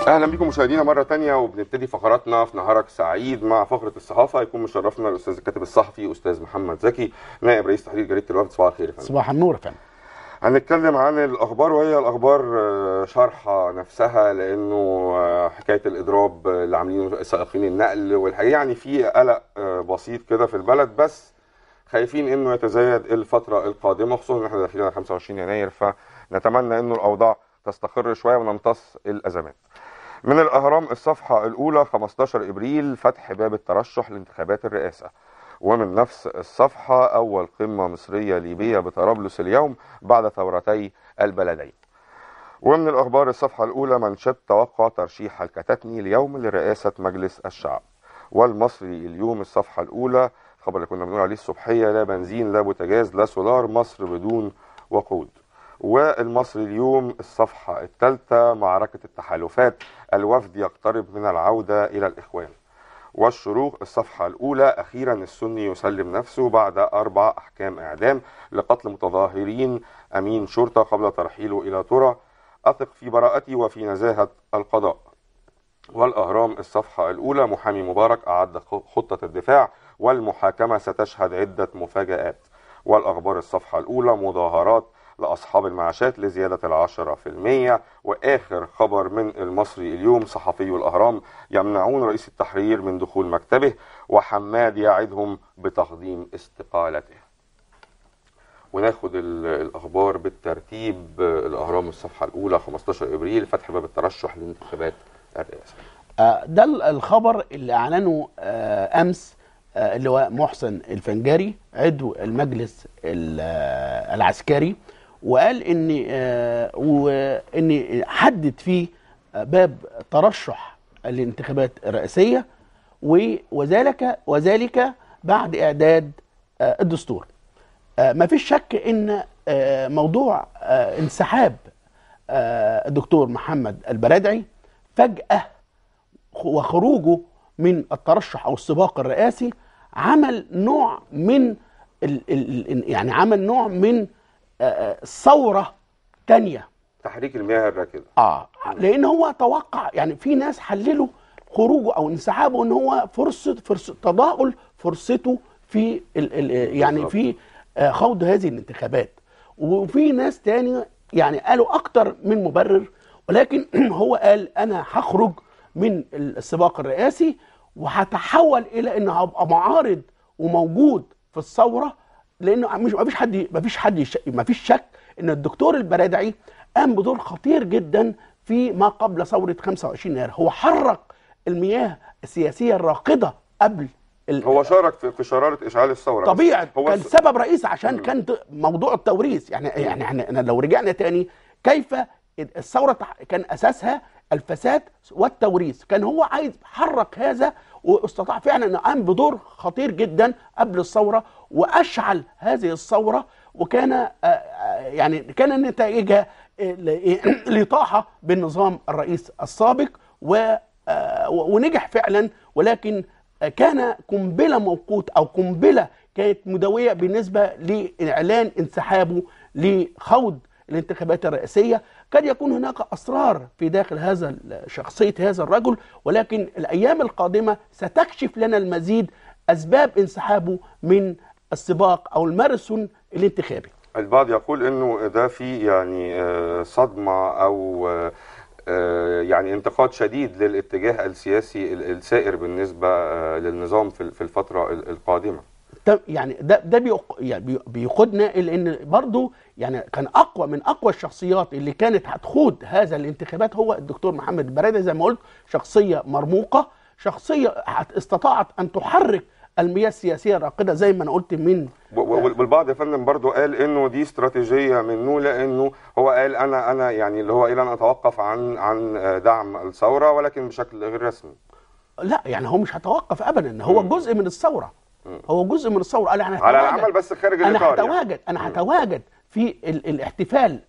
اهلا بكم مشاهدينا مره تانية وبنبتدي فقراتنا في نهارك سعيد مع فقره الصحافه يكون مشرفنا الاستاذ الكاتب الصحفي استاذ محمد زكي نائب رئيس تحرير جريده الوفد صباح الخير يا فندم صباح النور يا فندم هنتكلم عن الاخبار وهي الاخبار آه، شارحه نفسها لانه آه، حكايه الاضراب اللي عاملينه سائقين النقل والحقيقه يعني في قلق آه، بسيط كده في البلد بس خايفين انه يتزايد الفتره القادمه خصوصا ان احنا داخلين على 25 يناير فنتمنى انه الاوضاع تستقر شويه ونمتص الازمات. من الاهرام الصفحه الاولى 15 ابريل فتح باب الترشح لانتخابات الرئاسه. ومن نفس الصفحه اول قمه مصريه ليبيه بطرابلس اليوم بعد ثورتي البلدين. ومن الاخبار الصفحه الاولى منشد توقع ترشيح الكتاتني اليوم لرئاسه مجلس الشعب. والمصري اليوم الصفحه الاولى خبر اللي كنا بنقول عليه الصبحيه لا بنزين لا بوتاجاز لا سولار مصر بدون وقود. والمصري اليوم الصفحة الثالثة معركة التحالفات الوفد يقترب من العودة إلى الإخوان والشروق الصفحة الأولى أخيرا السني يسلم نفسه بعد أربع أحكام إعدام لقتل متظاهرين أمين شرطة قبل ترحيله إلى ترى أثق في براءتي وفي نزاهة القضاء والأهرام الصفحة الأولى محامي مبارك أعد خطة الدفاع والمحاكمة ستشهد عدة مفاجآت والأخبار الصفحة الأولى مظاهرات لأصحاب المعاشات لزيادة العشرة في المية وآخر خبر من المصري اليوم صحفي الأهرام يمنعون رئيس التحرير من دخول مكتبه وحماد يعدهم بتقديم استقالته وناخد ال- الأخبار بالترتيب الأهرام الصفحة الأولى 15 إبريل فتح باب الترشح لانتخابات الرئاسة آه، ده ال- الخبر اللي اعلنه آه، امس آه، اللي هو محسن الفنجاري عضو المجلس ال- آه، العسكري وقال ان آه، وان حدد فيه آه، باب ترشح الانتخابات الرئاسيه و- وذلك وذلك بعد اعداد آه، الدستور آه، ما فيش شك ان آه، موضوع آه، انسحاب آه، الدكتور محمد البرادعي فجأة وخروجه من الترشح او السباق الرئاسي عمل نوع من ال ال يعني عمل نوع من آه، آه، ثوره تانية تحريك المياه الراكدة اه لان هو توقع يعني في ناس حللوا خروجه او انسحابه ان هو فرصه فرصه تضاؤل فرصته في ال ال يعني بالظبط. في آه، خوض هذه الانتخابات وفي ناس تاني يعني قالوا اكتر من مبرر ولكن هو قال انا هخرج من السباق الرئاسي وهتحول الى ان هبقى معارض وموجود في الثوره لانه مش ما فيش حد ما فيش حد يش- ما فيش شك ان الدكتور البرادعي قام بدور خطير جدا في ما قبل ثوره 25 يناير هو حرك المياه السياسيه الراقده قبل ال- هو شارك في في شرارة إشعال الثورة بس طبيعي هو كان الس- سبب رئيسي عشان كان ت- موضوع التوريث يعني يعني احنا أنا لو رجعنا تاني كيف الثوره تح- كان اساسها الفساد والتوريث كان هو عايز حرك هذا واستطاع فعلا انه قام بدور خطير جدا قبل الثوره واشعل هذه الثوره وكان آه، آه، يعني كان نتائجها آه، ل- الاطاحه بالنظام الرئيس السابق و آه، ونجح فعلا ولكن كان قنبله موقوت او قنبله كانت مدويه بالنسبه لاعلان انسحابه لخوض الانتخابات الرئاسيه قد يكون هناك اسرار في داخل هذا شخصيه هذا الرجل ولكن الايام القادمه ستكشف لنا المزيد اسباب انسحابه من السباق او الماراثون الانتخابي البعض يقول انه ده في يعني آه، صدمه او آه، آه، يعني انتقاد شديد للاتجاه السياسي ال- السائر بالنسبه آه، للنظام في في الفتره ال- القادمه ده يعني ده ده بيق- يعني بي- بيقودنا الى ان برضه يعني كان اقوى من اقوى الشخصيات اللي كانت هتخوض هذا الانتخابات هو الدكتور محمد البرادة زي ما قلت شخصيه مرموقه شخصيه هت- استطاعت ان تحرك المياه السياسيه الراقده زي ما انا قلت من و- و- والبعض يا فندم برضو قال انه دي استراتيجيه منه لانه هو قال انا انا يعني اللي هو الى ان اتوقف عن عن آه، دعم الثوره ولكن بشكل غير رسمي لا يعني هو مش هتوقف ابدا هو جزء من الثوره هو جزء من الثوره قال انا على هتواجد. العمل بس خارج انا الاطار يعني. هتواجد انا هتواجد في ال الاحتفال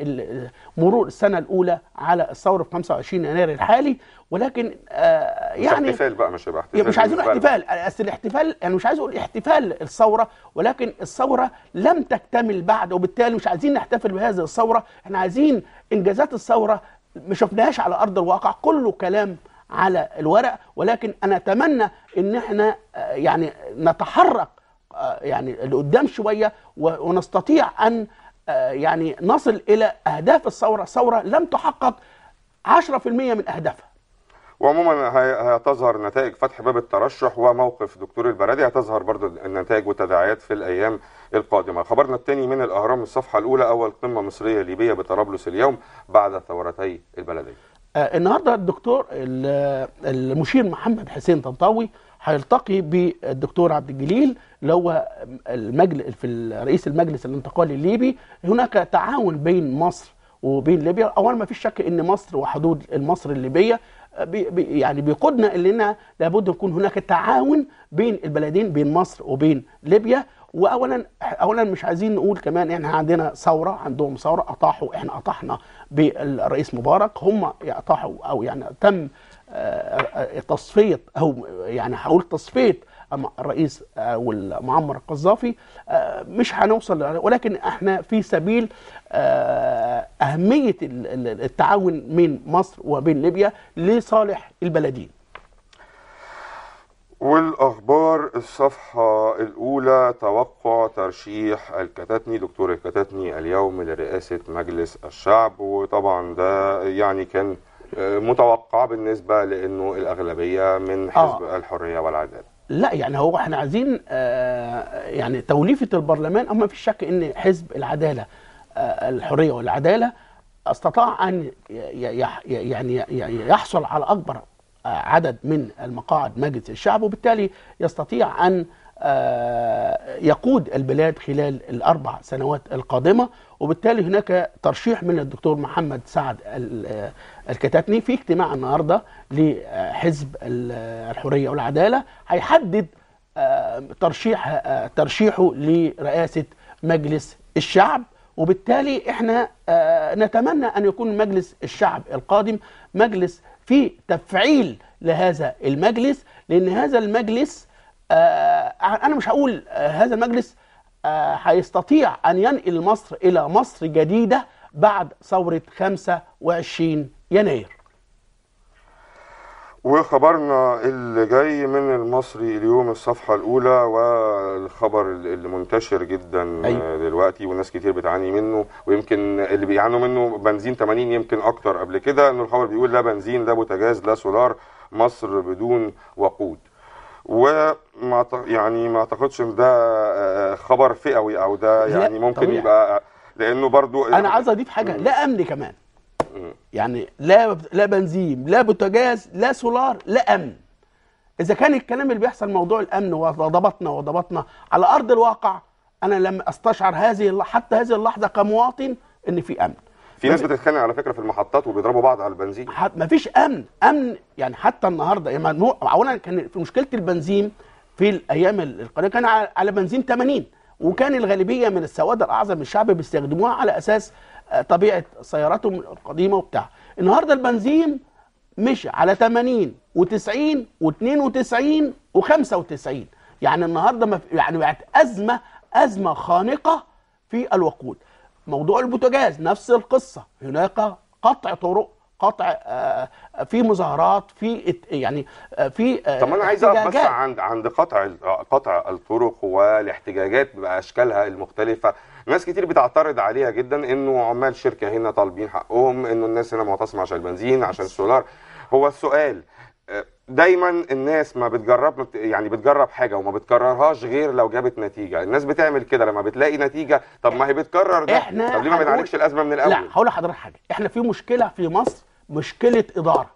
بمرور السنه الاولى على الثوره في 25 يناير الحالي ولكن آه مش يعني احتفال بقى مش هيبقى احتفال يعني مش عايزين بالنسبة لنا. احتفال اصل الاحتفال يعني مش عايز اقول احتفال الثوره ولكن الثوره لم تكتمل بعد وبالتالي مش عايزين نحتفل بهذه الثوره احنا عايزين انجازات الثوره ما شفناهاش على ارض الواقع كله كلام على الورق ولكن انا اتمنى ان احنا آه، يعني نتحرك آه، يعني لقدام شويه و- ونستطيع ان آه، يعني نصل الى اهداف الثوره ثوره لم تحقق 10% من اهدافها وعموما هي- هتظهر نتائج فتح باب الترشح وموقف دكتور البرادي هتظهر برضو النتائج والتداعيات في الايام القادمه خبرنا الثاني من الاهرام الصفحه الاولى اول قمه مصريه ليبيه بطرابلس اليوم بعد ثورتي البلديه آه، النهارده الدكتور ال- المشير محمد حسين طنطاوي هيلتقي بالدكتور عبد الجليل اللي هو المجل في رئيس المجلس الانتقالي الليبي هناك تعاون بين مصر وبين ليبيا اولا ما فيش شك ان مصر وحدود مصر الليبيه آه، بي بي- يعني بيقودنا اننا لابد يكون هناك تعاون بين البلدين بين مصر وبين ليبيا واولا اولا مش عايزين نقول كمان احنا عندنا ثوره عندهم ثوره اطاحوا احنا اطحنا بالرئيس مبارك هم اطاحوا او يعني تم آه، آه، تصفيه او يعني هقول تصفيه أما الرئيس آه، والمعمر القذافي آه، مش هنوصل ولكن احنا في سبيل آه، اهميه ال- ال- التعاون بين مصر وبين ليبيا لصالح البلدين والاخبار الصفحه الاولى توقع ترشيح الكتاتني دكتور الكتاتني اليوم لرئاسه مجلس الشعب وطبعا ده يعني كان آه، متوقع بالنسبه لانه الاغلبيه من حزب آه. الحريه والعداله لا يعني هو احنا عايزين آه، يعني توليفه البرلمان اما في شك ان حزب العداله آه، الحريه والعداله استطاع ان ي- ي- يح- يعني ي- يحصل على اكبر آه، عدد من المقاعد مجلس الشعب وبالتالي يستطيع ان آه، يقود البلاد خلال الاربع سنوات القادمه وبالتالي هناك ترشيح من الدكتور محمد سعد ال- آه، الكتاتني في اجتماع النهارده لحزب ال- الحريه والعداله هيحدد آه، ترشيح آه، ترشيحه لرئاسه مجلس الشعب وبالتالي احنا آه، نتمنى ان يكون مجلس الشعب القادم مجلس فيه تفعيل لهذا المجلس لان هذا المجلس آه، انا مش هقول آه، هذا المجلس آه، هيستطيع ان ينقل مصر الى مصر جديده بعد ثوره 25 يناير وخبرنا اللي جاي من المصري اليوم الصفحة الأولى والخبر اللي منتشر جدا أيوة. دلوقتي والناس كتير بتعاني منه ويمكن اللي بيعانوا منه بنزين 80 يمكن أكتر قبل كده إنه الخبر بيقول لا بنزين لا بوتاجاز لا سولار مصر بدون وقود وما أعت- يعني ما اعتقدش ان ده آه، خبر فئوي او ده لا، يعني ممكن طبيعي. يبقى لانه برضو انا عايز اضيف حاجه لا امن كمان يعني لا لا بنزين لا بوتاجاز لا سولار لا امن اذا كان الكلام اللي بيحصل موضوع الامن وضبطنا وضبطنا على ارض الواقع انا لم استشعر هذه الل- حتى هذه اللحظه كمواطن ان في امن في ناس بتتخانق على فكره في المحطات وبيضربوا بعض على البنزين ما فيش امن امن يعني حتى النهارده يعني ممنوع اولا كان في مشكله البنزين في الايام القليله كان على على بنزين 80 وكان الغالبيه من السواد الاعظم من الشعب بيستخدموها على اساس آه، طبيعه سياراتهم القديمه وبتاع النهارده البنزين مشي على 80 و90 و92 و95 يعني النهارده ما في- يعني بقت ازمه ازمه خانقه في الوقود موضوع البوتاجاز نفس القصه هناك قطع طرق قطع آه، في مظاهرات في ات- يعني آه، في آه، طب انا عايز اقف بس احتجاجات. عند عند قطع ال- قطع الطرق والاحتجاجات باشكالها المختلفه ناس كتير بتعترض عليها جدا انه عمال شركه هنا طالبين حقهم انه الناس هنا معتصمه عشان البنزين عشان السولار هو السؤال آه، دايما الناس ما بتجرب ما بت- يعني بتجرب حاجه وما بتكررهاش غير لو جابت نتيجه الناس بتعمل كده لما بتلاقي نتيجه طب ما هي بتكرر ده احنا طب ليه ما هنقول- بنعالجش الازمه من الاول لا هقول لحضرتك حاجه احنا في مشكله في مصر مشكله اداره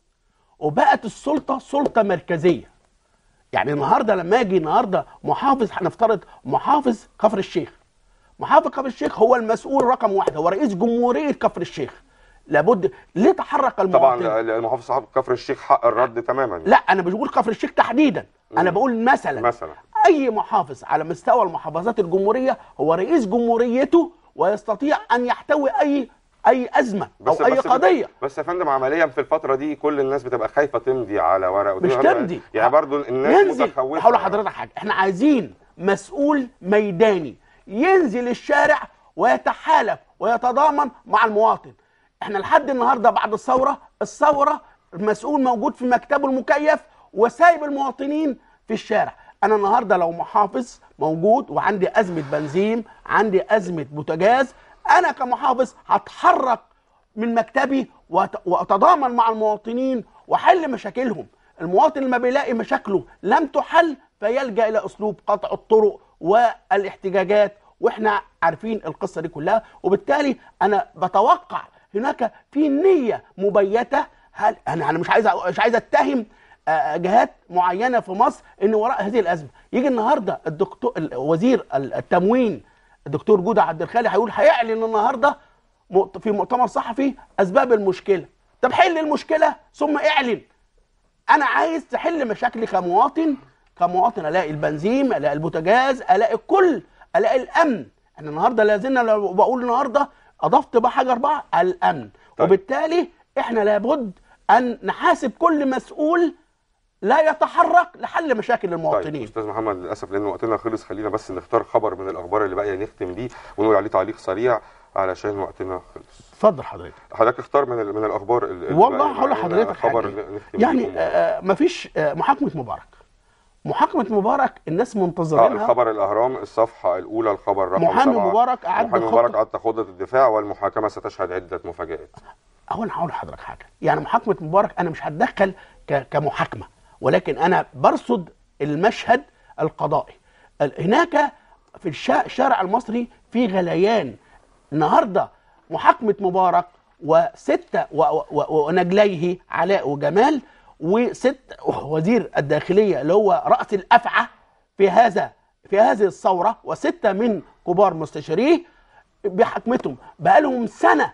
وبقت السلطه سلطه مركزيه يعني النهارده لما اجي النهارده محافظ هنفترض محافظ كفر الشيخ محافظ كفر الشيخ هو المسؤول رقم واحد هو رئيس جمهوريه كفر الشيخ لابد ليه تحرك المواطن طبعا المحافظ صاحب كفر الشيخ حق الرد تماما لا انا مش بقول كفر الشيخ تحديدا انا بقول مثلا مثلا اي محافظ على مستوى المحافظات الجمهوريه هو رئيس جمهوريته ويستطيع ان يحتوي اي اي ازمه او اي قضيه بس يا فندم عمليا في الفتره دي كل الناس بتبقى خايفه تمضي على ورق مش تمضي يعني برضو الناس ينزل متخوفه هقول لحضرتك حاجه احنا عايزين مسؤول ميداني ينزل الشارع ويتحالف ويتضامن مع المواطن احنا لحد النهارده بعد الثوره الثوره المسؤول موجود في مكتبه المكيف وسايب المواطنين في الشارع انا النهارده لو محافظ موجود وعندي ازمه بنزين عندي ازمه بوتاجاز انا كمحافظ هتحرك من مكتبي وأت- واتضامن مع المواطنين واحل مشاكلهم المواطن لما بيلاقي مشاكله لم تحل فيلجا الى اسلوب قطع الطرق والاحتجاجات واحنا عارفين القصه دي كلها وبالتالي انا بتوقع هناك في نيه مبيته هل انا انا مش عايز أ- مش عايز اتهم آه، جهات معينه في مصر ان وراء هذه الازمه يجي النهارده الدكتور ال- وزير ال- التموين الدكتور جودة عبد الخالق هيقول هيعلن النهارده مؤت- في مؤتمر صحفي اسباب المشكله طب حل المشكله ثم اعلن انا عايز تحل مشاكلي كمواطن كمواطن الاقي البنزين الاقي البوتاجاز الاقي كل الاقي الامن احنا النهارده لازلنا لو بقول النهارده اضفت بقى حاجه اربعه الامن طيب. طيب. وبالتالي احنا لابد ان نحاسب كل مسؤول لا يتحرك لحل مشاكل طيب المواطنين استاذ محمد للاسف لان وقتنا خلص خلينا بس نختار خبر من الاخبار اللي باقيه نختم بيه ونقول عليه تعليق سريع علشان وقتنا خلص اتفضل حضرتك حضرتك اختار من ال- من الاخبار ال- اللي والله باقية هقول معانا لحضرتك خبر حاجه ن- نختم يعني بيه آه مفيش آه محاكمه مبارك محاكمه مبارك الناس اه منتظرينها الخبر الاهرام الصفحه الاولى الخبر رقم محامي سبعة. مبارك أعد محامي خطة- مبارك اعد خطه الدفاع والمحاكمه ستشهد عده مفاجات هو انا هقول لحضرتك حاجه يعني محاكمه مبارك انا مش هتدخل ك- كمحاكمه ولكن انا برصد المشهد القضائي ال- هناك في الشا- الشارع المصري في غليان النهارده محاكمه مبارك وسته و- و- و- ونجليه علاء وجمال وست وزير الداخليه اللي هو راس الافعى في هذا في هذه الثوره وسته من كبار مستشاريه بحكمتهم بقالهم سنه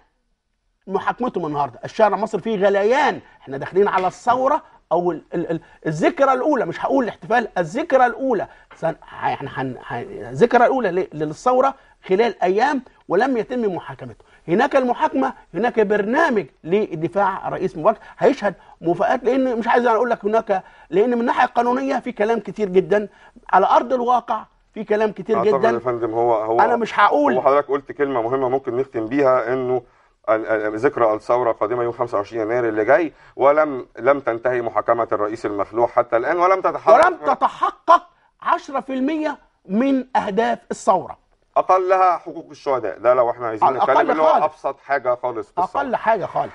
محاكمتهم النهارده الشارع المصري فيه غليان احنا داخلين على الثوره او ال ال ال الذكرى الاولى مش هقول الاحتفال الذكرى الاولى سن يعني هن هن- الذكرى الاولى ل- للثوره خلال ايام ولم يتم محاكمته هناك المحاكمه هناك برنامج للدفاع عن رئيس مبارك هيشهد مفاجات لان مش عايز اقول لك هناك لان من الناحيه القانونيه في كلام كتير جدا على ارض الواقع في كلام كتير اعتقد جدا يا فندم هو هو انا مش هقول هو حضرتك قلت كلمه مهمه ممكن نختم بيها انه ال- ال- ذكرى الثوره قادمه يوم 25 يناير اللي جاي ولم لم تنتهي محاكمه الرئيس المخلوع حتى الان ولم تتحرك ولم تتحقق 10% من اهداف الثوره اقلها حقوق الشهداء ده لو احنا عايزين على الأقل نتكلم اللي هو خالص. ابسط حاجه خالص في الثورة. اقل حاجه خالص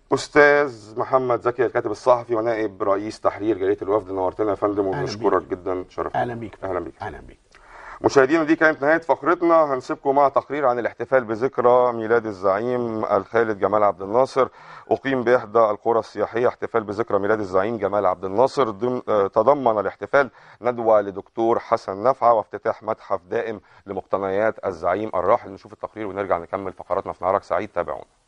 استاذ محمد زكي الكاتب الصحفي ونائب رئيس تحرير جريده الوفد نورتنا يا فندم وبنشكرك جدا شرف اهلا بيك اهلا بيك اهلا بيك مشاهدينا دي كانت نهايه فقرتنا هنسيبكم مع تقرير عن الاحتفال بذكرى ميلاد الزعيم الخالد جمال عبد الناصر اقيم باحدى القرى السياحيه احتفال بذكرى ميلاد الزعيم جمال عبد الناصر ضمن آه، تضمن الاحتفال ندوه لدكتور حسن نفعه وافتتاح متحف دائم لمقتنيات الزعيم الراحل نشوف التقرير ونرجع نكمل فقراتنا في نهارك سعيد تابعونا